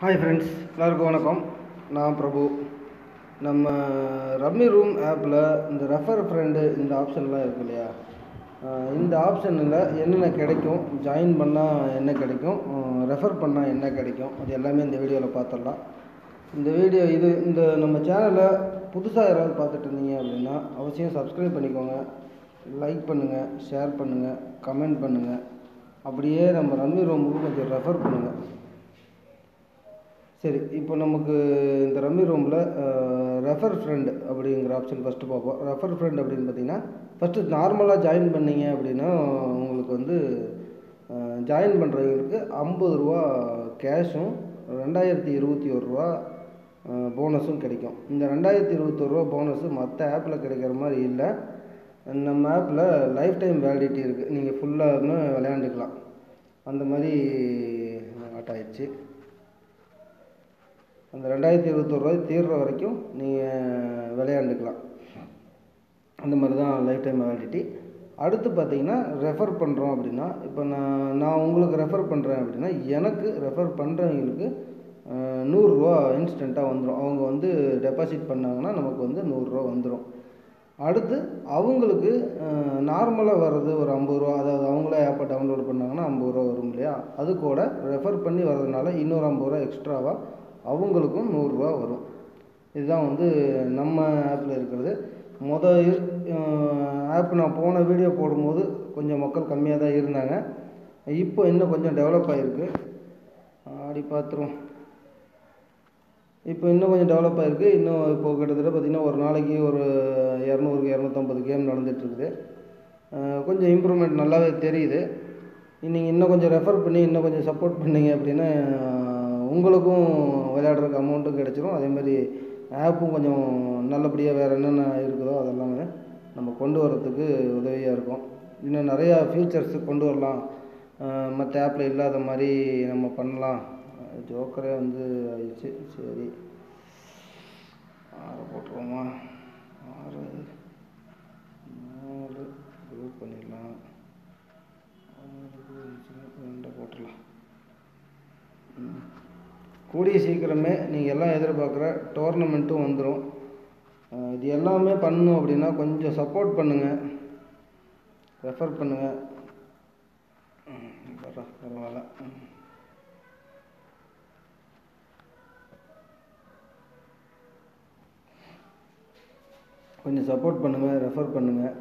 hi friends எல்லாருக்கும் வணக்கம் நான் பிரபு நம்ம ரம்மி ரூம் ஆப்பில் இந்த ரெஃபர் ஃப்ரெண்டு இந்த ஆப்ஷன்லாம் இருக்கு இல்லையா அஹ் இந்த ஆப்ஷனில் என்னென்ன கிடைக்கும் ஜாயின் பண்ணால் என்ன கிடைக்கும் ரெஃபர் பண்ணால் என்ன கிடைக்கும் அது எல்லாமே இந்த வீடியோவில் பார்த்துடலாம் இந்த வீடியோ இது இந்த நம்ம சேனலை புதுசாக யாராவது பார்த்துட்டு இருந்தீங்க அப்படின்னா அவசியம் சப்ஸ்கிரைப் பண்ணிக்கோங்க லைக் பண்ணுங்கள் ஷேர் பண்ணுங்கள் கமெண்ட் பண்ணுங்கள் அப்படியே நம்ம ரம்மி ரூமுக்கு கொஞ்சம் ரெஃபர் பண்ணுங்கள் சரி இப்போ நமக்கு இந்த ரம்மி ரூமில் ரெஃபர் ஃப்ரெண்ட் அப்படிங்கிற ஆப்ஷன் ஃபஸ்ட்டு பார்ப்போம் ரெஃபர் ஃப்ரெண்ட் அப்படின்னு பார்த்தீங்கன்னா ஃபஸ்ட்டு நார்மலாக ஜாயின் பண்ணீங்க அப்படின்னா உங்களுக்கு வந்து ஜாயின் பண்ணுறவங்களுக்கு ஐம்பது ரூபா கேஷும் ரெண்டாயிரத்தி இருபத்தி ஒரு ரூபா போனஸும் கிடைக்கும் இந்த ரெண்டாயிரத்தி இருபத்தொரு ரூபா போனஸு மற்ற ஆப்பில் கிடைக்கிற மாதிரி இல்லை நம்ம ஆப்பில் லைஃப் டைம் வேலிடிட்டி இருக்குது நீங்கள் ஃபுல்லாக விளையாண்டுக்கலாம் அந்த மாதிரி ஆட் ஆயிடுச்சு அந்த ரெண்டாயிரத்தி இருபத்தொரு ரூபாய் தீர்ற வரைக்கும் நீங்கள் விளையாண்டுக்கலாம் அந்த மாதிரி தான் லைஃப் டைம் வேலிடிட்டி அடுத்து பார்த்தீங்கன்னா ரெஃபர் பண்ணுறோம் அப்படின்னா இப்போ நான் நான் உங்களுக்கு ரெஃபர் பண்ணுறேன் அப்படின்னா எனக்கு ரெஃபர் பண்ணுறவங்களுக்கு நூறுரூவா இன்ஸ்டண்ட்டாக வந்துடும் அவங்க வந்து டெபாசிட் பண்ணாங்கன்னா நமக்கு வந்து நூறுரூவா வந்துடும் அடுத்து அவங்களுக்கு நார்மலாக வர்றது ஒரு ஐம்பது ரூபா அதாவது அவங்களே ஆப்பை டவுன்லோட் பண்ணாங்கன்னா ஐம்பது ரூபா வரும் இல்லையா அது கூட ரெஃபர் பண்ணி வர்றதுனால இன்னொரு ஐம்பது ரூபா எக்ஸ்ட்ராவாக அவங்களுக்கும் நூறுரூவா வரும் இதுதான் வந்து நம்ம ஆப்பில் இருக்கிறது மொதல் ஆப் நான் போன வீடியோ போடும்போது கொஞ்சம் மக்கள் கம்மியாக தான் இருந்தாங்க இப்போ இன்னும் கொஞ்சம் டெவலப் ஆகிருக்கு ஆடி பார்த்துருவோம் இப்போ இன்னும் கொஞ்சம் டெவலப் ஆகிருக்கு இன்னும் இப்போ கிட்டத்தட்ட பார்த்திங்கன்னா ஒரு நாளைக்கு ஒரு இரநூறுக்கு இரநூத்தம்பது கேம் நடந்துகிட்ருக்குது கொஞ்சம் இம்ப்ரூவ்மெண்ட் நல்லாவே தெரியுது நீங்கள் இன்னும் கொஞ்சம் ரெஃபர் பண்ணி இன்னும் கொஞ்சம் சப்போர்ட் பண்ணீங்க அப்படின்னா உங்களுக்கும் விளையாடுறதுக்கு அமௌண்ட்டும் கிடச்சிரும் அதேமாதிரி ஆப்பும் கொஞ்சம் நல்லபடியாக வேறு என்னென்ன இருக்குதோ அதெல்லாமே நம்ம கொண்டு வரத்துக்கு உதவியாக இருக்கும் இன்னும் நிறையா ஃபியூச்சர்ஸு கொண்டு வரலாம் மற்ற ஆப்பில் இல்லாத மாதிரி நம்ம பண்ணலாம் ஜோக்கரே வந்து ஆயிடுச்சு சரி ஆறு போட்டுருவோமா ஆறு நாலு குரூப் பண்ணிடலாம் ரெண்டை போட்டுடலாம் கூடிய சீக்கிரமே நீங்கள் எல்லாம் எதிர்பார்க்குற டோர்னமெண்ட்டும் வந்துடும் இது எல்லாமே பண்ணணும் அப்படின்னா கொஞ்சம் சப்போர்ட் பண்ணுங்கள் ரெஃபர் பண்ணுங்கள் பரவாயில்ல கொஞ்சம் சப்போர்ட் பண்ணுங்கள் ரெஃபர் பண்ணுங்கள்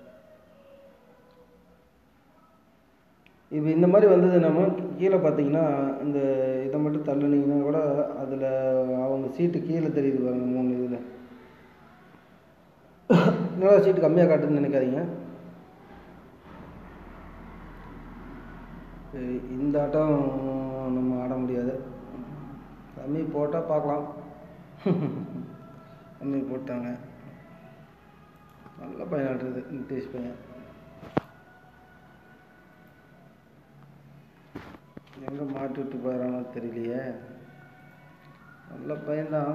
இப்போ இந்த மாதிரி வந்தது நம்ம கீழே பார்த்தீங்கன்னா இந்த இதை மட்டும் தள்ளுனீங்கன்னா கூட அதில் அவங்க சீட்டு கீழே தெரியுது பாருங்கள் மூணு இதில் நல்லா சீட்டு கம்மியாக காட்டுதுன்னு நினைக்காதீங்க சரி இந்த ஆட்டம் நம்ம ஆட முடியாது கம்மி போட்டால் பார்க்கலாம் கம்மி போட்டாங்க நல்ல பையன் ஆடுறது நிதிஷ் பையன் எங்கே மாட்டி விட்டு போயிடறானோ தெரியலையே நல்ல பையன்தான்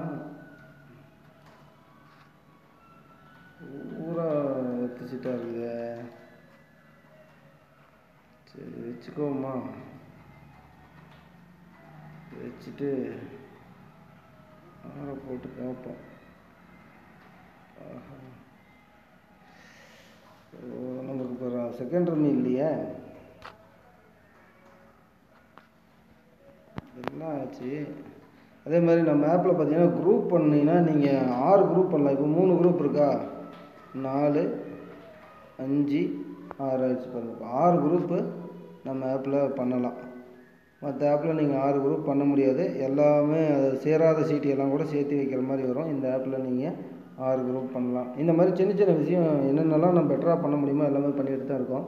பூரா வெத்துச்சிட்டா இருக்குது சரி வச்சுக்கோமா வச்சுட்டு ஆற போட்டு பார்ப்போம் நமக்கு இப்போ செகண்ட் ரம்மி இல்லையே எல்லாம் ஆச்சு அதே மாதிரி நம்ம ஆப்பில் பார்த்தீங்கன்னா குரூப் பண்ணிங்கன்னா நீங்கள் ஆறு குரூப் பண்ணலாம் இப்போ மூணு குரூப் இருக்கா நாலு அஞ்சு ஆறு ஆயிடுச்சு பாருங்க ஆறு குரூப்பு நம்ம ஆப்பில் பண்ணலாம் மற்ற ஆப்பில் நீங்கள் ஆறு குரூப் பண்ண முடியாது எல்லாமே அது சேராத சீட்டு எல்லாம் கூட சேர்த்து வைக்கிற மாதிரி வரும் இந்த ஆப்பில் நீங்கள் ஆறு குரூப் பண்ணலாம் இந்த மாதிரி சின்ன சின்ன விஷயம் என்னென்னலாம் நம்ம பெட்டராக பண்ண முடியுமோ எல்லாமே பண்ணிட்டு தான் இருக்கோம்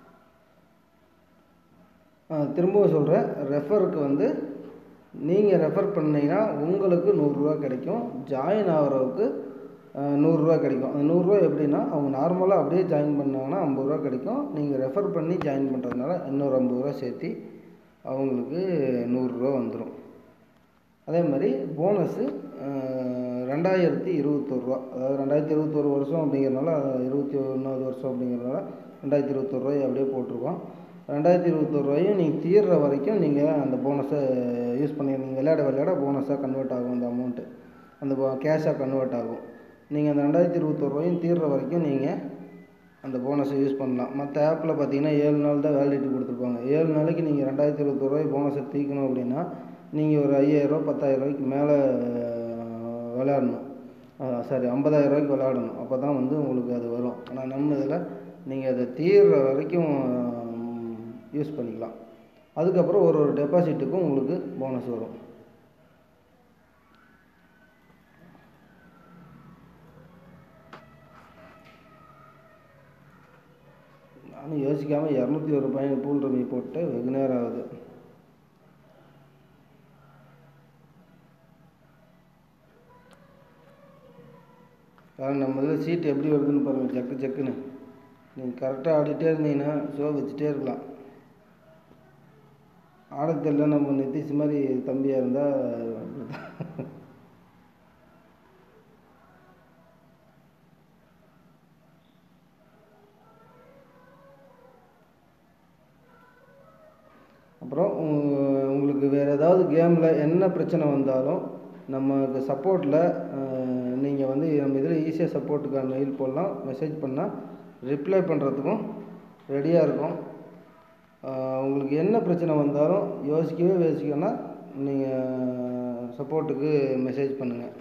திரும்பவும் சொல்கிறேன் ரெஃபருக்கு வந்து நீங்கள் ரெஃபர் பண்ணிங்கன்னா உங்களுக்கு நூறுரூவா கிடைக்கும் ஜாயின் ஆகிறவுக்கு நூறுரூவா கிடைக்கும் அந்த நூறுரூவா எப்படின்னா அவங்க நார்மலாக அப்படியே ஜாயின் பண்ணாங்கன்னா ஐம்பது ரூபா கிடைக்கும் நீங்கள் ரெஃபர் பண்ணி ஜாயின் பண்ணுறதுனால இன்னொரு ஐம்பது ரூபா சேர்த்து அவங்களுக்கு நூறுரூவா வந்துடும் அதே மாதிரி போனஸு ரெண்டாயிரத்தி இருபத்தொரு ரூபா அதாவது ரெண்டாயிரத்தி இருபத்தொரு வருஷம் அப்படிங்கிறனால இருபத்தி ஒன்றாவது வருஷம் அப்படிங்கிறனால ரெண்டாயிரத்தி இருபத்தொரு ரூபாய் அப்படியே போட்டிருக்கோம் ரெண்டாயிரத்தி இருபத்தோரு ரூபாயும் நீங்கள் தீர்ற வரைக்கும் நீங்கள் அந்த போனஸை யூஸ் பண்ணி நீங்கள் விளையாட விளையாட போனஸாக கன்வெர்ட் ஆகும் அந்த அமௌண்ட்டு அந்த கேஷாக கன்வெர்ட் ஆகும் நீங்கள் அந்த ரெண்டாயிரத்தி இருபத்தோரு ரூபாயும் தீர்ற வரைக்கும் நீங்கள் அந்த போனஸை யூஸ் பண்ணலாம் மற்ற ஆப்பில் பார்த்தீங்கன்னா ஏழு நாள் தான் வேலிடிட்டி கொடுத்துருப்பாங்க ஏழு நாளைக்கு நீங்கள் ரெண்டாயிரத்தி இருபத்தோரு ரூபாய் போனஸை தீக்கணும் அப்படின்னா நீங்கள் ஒரு ஐயாயிரரூவா பத்தாயிரம் ரூபாய்க்கு மேலே விளையாடணும் சாரி ஐம்பதாயிரம் ரூபாய்க்கு விளையாடணும் அப்போ தான் வந்து உங்களுக்கு அது வரும் ஆனால் நம்ம இதில் நீங்கள் அதை தீர்ற வரைக்கும் யூஸ் பண்ணிக்கலாம் அதுக்கப்புறம் ஒரு ஒரு டெபாசிட்டுக்கும் உங்களுக்கு போனஸ் வரும் நானும் யோசிக்காமல் இரநூத்தி ஒரு பையன் பூல் ரம்மி போட்டு வெகு நேரம் ஆகுது காரணம் நம்ம இதில் சீட் எப்படி வருதுன்னு பாருங்கள் ஜக்கு ஜக்குன்னு நீங்கள் கரெக்டாக ஆடிட்டே இருந்தீங்கன்னா ஷோ வச்சுட்டே இருக்கலாம் ஆட தெரியல நம்ம நிதிஷ் மாதிரி தம்பியாக இருந்தால் அப்புறம் உ- உங்களுக்கு வேறு ஏதாவது கேமில் என்ன பிரச்சனை வந்தாலும் நமக்கு சப்போர்ட்டில் நீங்கள் வந்து நம்ம இதில் ஈஸியாக சப்போர்ட்டுக்கான மெயில் போடலாம் மெசேஜ் பண்ணால் ரிப்ளை பண்ணுறதுக்கும் ரெடியாக இருக்கும் அஹ் உங்களுக்கு என்ன பிரச்சனை வந்தாலும் யோசிக்கவே யோசிக்கணும்னா நீங்கள் சப்போர்ட்டுக்கு மெசேஜ் பண்ணுங்கள்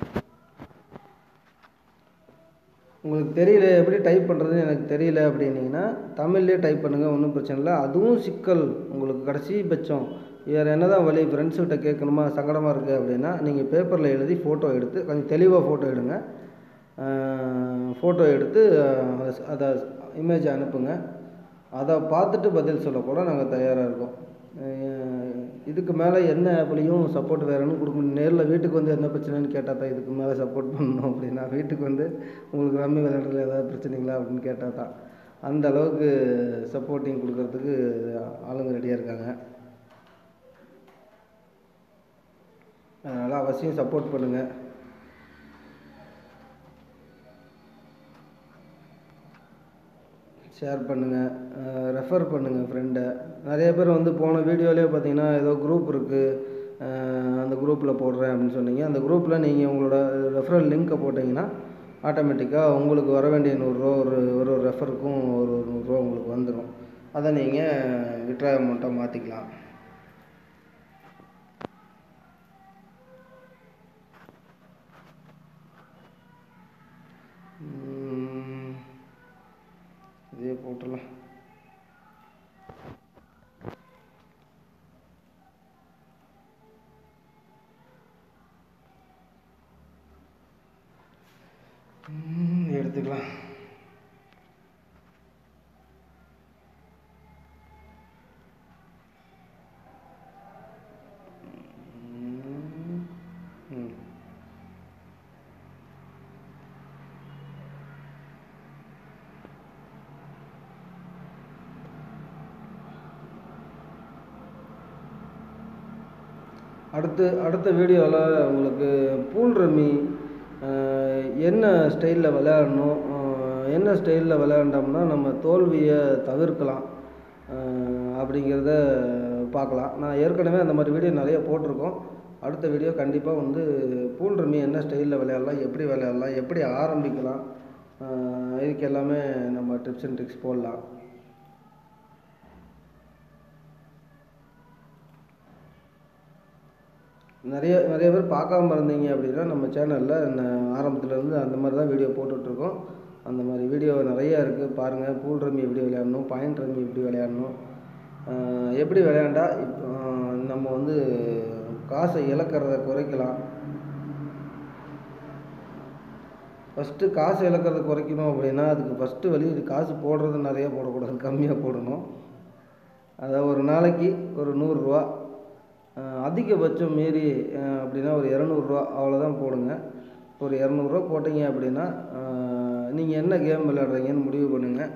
உங்களுக்கு தெரியல எப்படி டைப் பண்ணுறதுன்னு எனக்கு தெரியல அப்படின்னீங்கன்னா தமிழ்லேயே டைப் பண்ணுங்கள் ஒன்றும் பிரச்சனை இல்லை அதுவும் சிக்கல் உங்களுக்கு கடைசி பட்சம் வேறு என்ன தான் வழி ஃப்ரெண்ட்ஸுக்கிட்ட கேட்கணுமா சங்கடமாக இருக்குது அப்படின்னா நீங்கள் பேப்பரில் எழுதி ஃபோட்டோ எடுத்து கொஞ்சம் தெளிவாக ஃபோட்டோ எடுங்க ஃபோட்டோ எடுத்து அஹ், அதை இமேஜ் அனுப்புங்க அதை பார்த்துட்டு பதில் சொல்ல கூட நாங்கள் தயாராக இருக்கோம் அஹ், இதுக்கு மேலே என்ன ஆப்லேயும் சப்போர்ட் வேறுன்னு கொடுக்க முடியும் நேரில் வீட்டுக்கு வந்து என்ன பிரச்சனைன்னு கேட்டால் தான் இதுக்கு மேலே சப்போர்ட் பண்ணணும் அப்படின்னா வீட்டுக்கு வந்து உங்களுக்கு ரம்மி விளையாடுறதுல ஏதாவது பிரச்சனைங்களா அப்படின்னு கேட்டால் தான் அந்த அளவுக்கு சப்போர்ட்டிங் கொடுக்கறதுக்கு ஆளுங்க ரெடியாக இருக்காங்க அதனால் அவசியம் சப்போர்ட் பண்ணுங்கள் ஷேர் பண்ணுங்கள் ரெஃபர் பண்ணுங்கள் ஃப்ரெண்டை நிறைய பேர் வந்து போன வீடியோலேயே பார்த்தீங்கன்னா ஏதோ குரூப் இருக்குது அந்த குரூப்பில் போடுறேன் அப்படின்னு சொன்னீங்க அந்த குரூப்பில் நீங்கள் உங்களோட ரெஃபரல் லிங்க்கை போட்டிங்கன்னா ஆட்டோமேட்டிக்காக உங்களுக்கு வர வேண்டிய நூறுரூவா ஒரு ஒரு ஒரு ரெஃபருக்கும் ஒரு ஒரு நூறுரூவா உங்களுக்கு வந்துடும் அதை நீங்கள் விட்ரா அமௌண்ட்டாக மாற்றிக்கலாம் உம், இதே போட்டுடலாம் உம், எடுத்துக்கலாம் உம், ம் அடுத்து அடுத்த வீடியோவில் உங்களுக்கு பூல் ரம்மி அஹ், என்ன ஸ்டைலில் விளையாடணும் அஹ், என்ன ஸ்டைலில் விளையாண்டோம்னா நம்ம தோல்வியை தவிர்க்கலாம் அஹ், அப்படிங்கிறத பார்க்கலாம் நான் ஏற்கனவே அந்த மாதிரி வீடியோ நிறைய போட்டிருக்கோம் அடுத்த வீடியோ கண்டிப்பாக வந்து பூல் ரம்மி என்ன ஸ்டைலில் விளையாடலாம் எப்படி விளையாடலாம் எப்படி ஆரம்பிக்கலாம் அஹ், இதுக்கு எல்லாமே நம்ம டிப்ஸ் அண்ட் ட்ரிக்ஸ் போடலாம் நிறைய நிறைய பேர் பார்க்காம இருந்தீங்க அப்படின்னா நம்ம சேனலில் ஆரம்பத்துலேருந்து அந்த மாதிரி தான் வீடியோ போட்டுட்ருக்கோம் அந்த மாதிரி வீடியோ நிறையா இருக்குது பாருங்கள் பூல் ரம்மி எப்படி விளையாடணும் பாயிண்ட் ரம்மி எப்படி விளையாடணும் ஆஹ் எப்படி விளையாண்டா இப்போ நம்ம வந்து காசை இழக்கிறத குறைக்கலாம் ஃபஸ்ட்டு காசு இழக்கிறத குறைக்கணும் அப்படின்னா அதுக்கு ஃபஸ்ட்டு வழி இது காசு போடுறது நிறைய போடக்கூடாது கம்மியாக போடணும் அதாவது ஒரு நாளைக்கு ஒரு நூறுரூவா அதிகபட்சம் மீறி அஹ், அப்படின்னா ஒரு இரநூறுவா அவ்வளோதான் போடுங்க ஒரு இரநூறுவா போட்டீங்க அப்படின்னா நீங்கள் என்ன கேம் விளையாடுறீங்கன்னு முடிவு பண்ணுங்கள்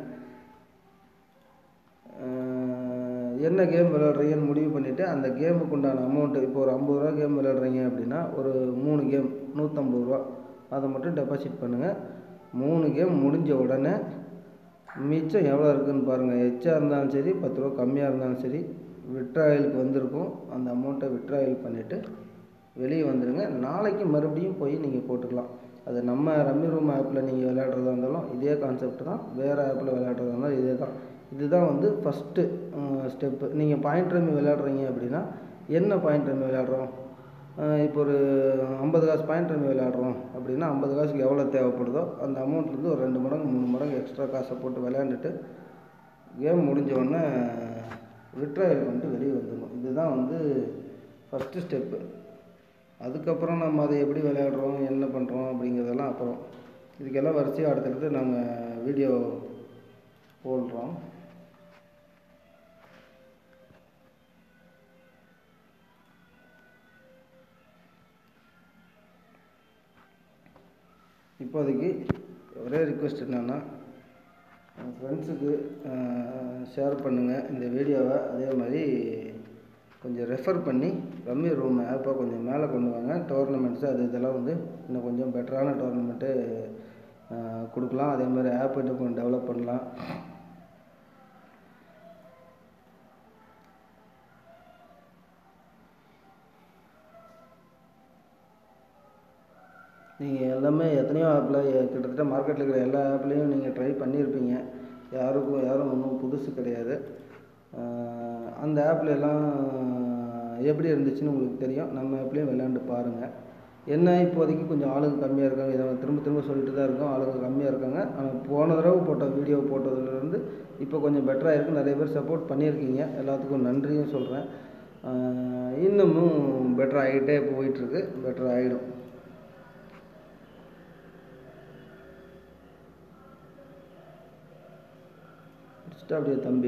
அஹ், என்ன கேம் விளையாடுறீங்கன்னு முடிவு பண்ணிவிட்டு அந்த கேமுக்கு உண்டான அமௌண்ட்டு இப்போ ஒரு ஐம்பது ரூபா கேம் விளையாடுறீங்க அப்படின்னா ஒரு மூணு கேம் நூற்றம்பது ரூபா அதை மட்டும் டெபாசிட் பண்ணுங்கள் மூணு கேம் முடிஞ்ச உடனே மிச்சம் எவ்வளோ இருக்குதுன்னு பாருங்கள் எச்சா இருந்தாலும் சரி பத்து ரூபா கம்மியாக இருந்தாலும் சரி விட்ராயலுக்கு வந்திருக்கும் அந்த அமௌண்ட்டை விட்ராயல் பண்ணிவிட்டு வெளியே வந்துடுங்க நாளைக்கு மறுபடியும் போய் நீங்கள் போட்டுக்கலாம் அது நம்ம ரம்மி ரூம் ஆப்பில் நீங்கள் விளையாடுறதா இருந்தாலும் இதே கான்செப்ட் தான் வேறு ஆப்பில் விளையாடுறதா இருந்தாலும் இதே தான் இதுதான் வந்து ஃபஸ்ட்டு ஸ்டெப்பு நீங்கள் பாயிண்ட் ரம்மி விளையாடுறீங்க அப்படின்னா என்ன பாயிண்ட் ரம்மி விளையாடுறோம் இப்போ ஒரு ஐம்பது காசு பாயிண்ட் ரம்மி விளையாடுறோம் அப்படின்னா ஐம்பது காசுக்கு எவ்வளோ தேவைப்படுதோ அந்த அமௌண்ட்லேருந்து ஒரு ரெண்டு மடங்கு மூணு மடங்கு எக்ஸ்ட்ரா காசை போட்டு விளையாண்டுட்டு கேம் முடிஞ்ச உடனே விட்ராயல் பண்ணிட்டு வெளியே வந்துடணும் இதுதான் வந்து ஃபஸ்ட்டு ஸ்டெப்பு அதுக்கப்புறம் நம்ம அதை எப்படி விளையாடுறோம் என்ன பண்ணுறோம் அப்படிங்கிறதெல்லாம் அப்புறம் இதுக்கெல்லாம் வரிசையாக அடுத்தடுத்து நாங்கள் வீடியோ போடுறோம் இப்போதைக்கு ஒரே ரிக்வெஸ்ட் என்னென்னா ஃப்ரெண்ட்ஸுக்கு ஷேர் பண்ணுங்கள் இந்த வீடியோவை அதே மாதிரி கொஞ்சம் ரெஃபர் பண்ணி ரம்மி ரூம் ஆப்பை கொஞ்சம் மேலே கொண்டு வாங்க டோர்னமெண்ட்ஸு அது இதெல்லாம் வந்து இன்னும் கொஞ்சம் பெட்டரான டோர்னமெண்ட்டு கொடுக்கலாம் அதே மாதிரி ஆப் இன்னும் கொஞ்சம் டெவலப் பண்ணலாம் நீங்கள் எல்லாமே எத்தனையோ ஆப்பில் கிட்டத்தட்ட மார்க்கெட்டில் இருக்கிற எல்லா ஆப்லேயும் நீங்கள் ட்ரை பண்ணியிருப்பீங்க யாருக்கும் யாரும் ஒன்றும் புதுசு கிடையாது அந்த ஆப்பில் எல்லாம் எப்படி இருந்துச்சுன்னு உங்களுக்கு தெரியும் நம்ம ஆப்லேயும் விளையாண்டு பாருங்கள் என்ன இப்போதைக்கு கொஞ்சம் ஆளுங்க கம்மியாக இருக்காங்க இதை திரும்ப திரும்ப சொல்லிட்டு தான் இருக்கோம் ஆளுங்க கம்மியாக இருக்காங்க ஆனால் போன தடவை போட்ட வீடியோ போட்டதுலேருந்து இப்போ கொஞ்சம் பெட்டராக இருக்குது நிறைய பேர் சப்போர்ட் பண்ணியிருக்கீங்க எல்லாத்துக்கும் நன்றியும் சொல்கிறேன் இன்னமும் பெட்டர் ஆகிட்டே போயிட்டுருக்கு பெட்டர் ஆகிடும் முடிச்சுட்டா அப்படியே தம்பி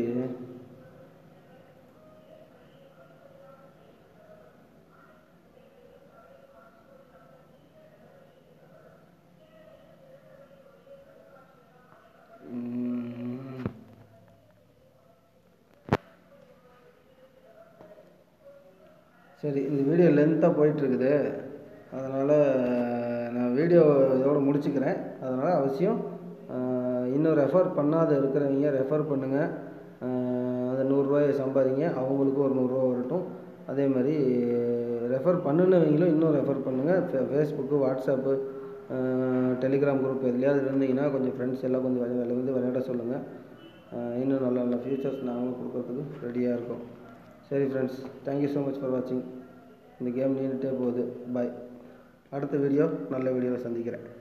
சரி இந்த வீடியோ லென்த்தாக போயிட்டுருக்குது அதனால் நான் வீடியோ இதோடு முடிச்சுக்கிறேன் அதனால் அவசியம் இன்னும் ரெஃபர் பண்ணாத இருக்கிறவங்க ரெஃபர் பண்ணுங்கள் அந்த நூறுரூவாயை சம்பாதிங்க அவங்களுக்கும் ஒரு நூறுரூவா வரட்டும் அதே மாதிரி ரெஃபர் பண்ணினவங்களும் இன்னும் ரெஃபர் பண்ணுங்கள் ஃபே ஃபேஸ்புக்கு வாட்ஸ்அப்பு டெலிகிராம் குரூப் எதுலையாவது இருந்தீங்கன்னா கொஞ்சம் ஃப்ரெண்ட்ஸ் எல்லாம் கொஞ்சம் வெளியே வந்து விளையாட சொல்லுங்கள் இன்னும் நல்ல நல்ல ஃபியூச்சர்ஸ் நாங்களும் கொடுக்கறதுக்கு ரெடியாக இருக்கோம் சரி friends thank you so much for வாட்சிங் இந்த கேம் நீண்டுகிட்டே போகுது பாய் அடுத்த வீடியோ நல்ல வீடியோவில் சந்திக்கிறேன்